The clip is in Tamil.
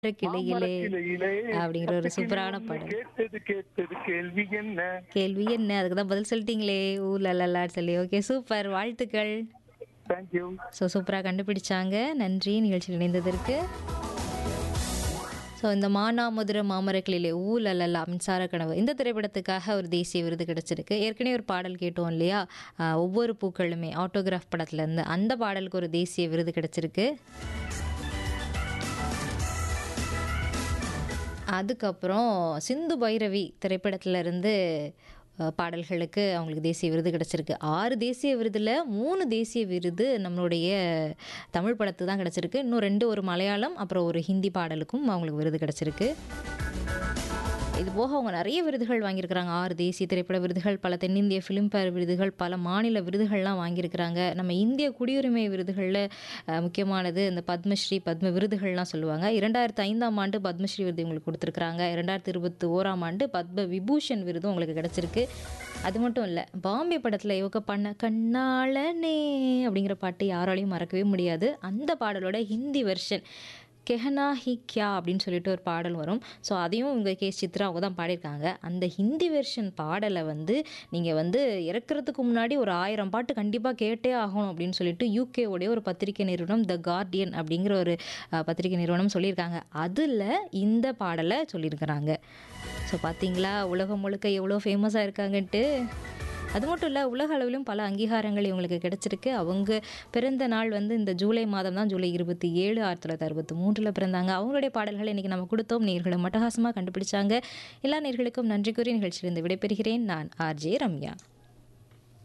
கிளையிலே மாமரக்கிளையிலே அப்படிங்கிற ஒரு பட்டுக்கிளி சூப்பரான ஒண்ணு பாடல் கேட்டது கேட்டது கேள்வி என்ன கேள்வி என்ன அதுக்கு தான் பதில் சொல்லிட்டீங்களே ஊ லலலான்னு சொல்லி ஓகே சூப்பர் வாழ்த்துக்கள் தேங்க்யூ ஸோ சூப்பராக கண்டுபிடிச்சாங்க நன்றி நிகழ்ச்சியில் இணைந்ததற்கு ஸோ இந்த மானாமதுர மாமரக்கிளிலே ஊ லலலா மின்சார கனவு இந்த திரைப்படத்துக்காக ஒரு தேசிய விருது கிடச்சிருக்கு ஏற்கனவே ஒரு பாடல் கேட்டோம் இல்லையா ஆஹ் ஒவ்வொரு பூக்களுமே ஆட்டோகிராஃப் படத்துலேருந்து அந்த பாடலுக்கு ஒரு தேசிய விருது கிடச்சிருக்கு அதுக்கப்புறம் சிந்து பைரவி திரைப்படத்துல இருந்து அஹ், பாடல்களுக்கு அவங்களுக்கு தேசிய விருது கிடச்சிருக்கு ஆறு தேசிய விருதில் மூணு தேசிய விருது நம்மளுடைய தமிழ் படத்துக்கு தான் கிடச்சிருக்கு இன்னும் ரெண்டு ஒரு மலையாளம் அப்புறம் ஒரு ஹிந்தி பாடலுக்கும் அவங்களுக்கு விருது கிடச்சிருக்கு இது போக அவங்க நிறைய விருதுகள் வாங்கியிருக்கிறாங்க ஆறு தேசிய திரைப்பட விருதுகள் பல தென்னிந்திய ஃபிலிம்பேர் விருதுகள் பல மாநில விருதுகள்லாம் வாங்கியிருக்கிறாங்க நம்ம இந்திய குடியுரிமை விருதுகளில் அஹ், முக்கியமானது இந்த பத்மஸ்ரீ பத்ம விருதுகள்லாம் சொல்லுவாங்க இரண்டாயிரத்து ஐந்தாம் ஆண்டு பத்மஸ்ரீ விருது உங்களுக்கு கொடுத்துருக்குறாங்க இரண்டாயிரத்தி இருபத்தி ஓராம் ஆண்டு பத்ம விபூஷன் விருதும் உங்களுக்கு கிடச்சிருக்கு அது மட்டும் இல்லை பாம்பே படத்தில் இவங்க பண்ண கண்ணாளனே அப்படிங்கிற பாட்டு யாராலையும் மறக்கவே முடியாது அந்த பாடலோட ஹிந்தி வெர்ஷன் கெஹனா ஹி கியா அப்படின்னு சொல்லிட்டு ஒரு பாடல் வரும் ஸோ அதையும் இவங்க கே சித்ரா அவங்க தான் பாடியிருக்காங்க அந்த ஹிந்தி வெர்ஷன் பாடலை வந்து நீங்கள் வந்து இறக்குறதுக்கு முன்னாடி ஒரு ஆயிரம் பாட்டு கண்டிப்பாக கேட்டே ஆகணும் அப்படின்னு சொல்லிட்டு UK உடைய ஒரு பத்திரிகை நிறுவனம் த கார்டியன் அப்படிங்கிற ஒரு அஹ், பத்திரிகை நிறுவனம் சொல்லியிருக்காங்க அதில் இந்த பாடலை சொல்லியிருக்கிறாங்க ஸோ பார்த்தீங்களா உலகம் முழுக்க எவ்வளோ ஃபேமஸாக இருக்காங்கன்ட்டு அது மட்டும் இல்லை உலக அளவிலும் பல அங்கீகாரங்கள் இவங்களுக்கு கிடைச்சிருக்கு அவங்க பிறந்த நாள் வந்து இந்த ஜூலை மாதம் தான் ஜூலை இருபத்தி ஏழு ஆயிரத்தி தொள்ளாயிரத்தி அறுபத்தி மூன்றில் பிறந்தாங்க அவங்களுடைய பாடல்களை இன்றைக்கி நம்ம கொடுத்தோம் நேர்களும் மட்டகாசமாக கண்டுபிடிச்சாங்க எல்லா நேர்களுக்கும் நன்றி கூறி நிகழ்ச்சியிலிருந்து விடைபெறுகிறேன் நான் ஆர்ஜே ரம்யா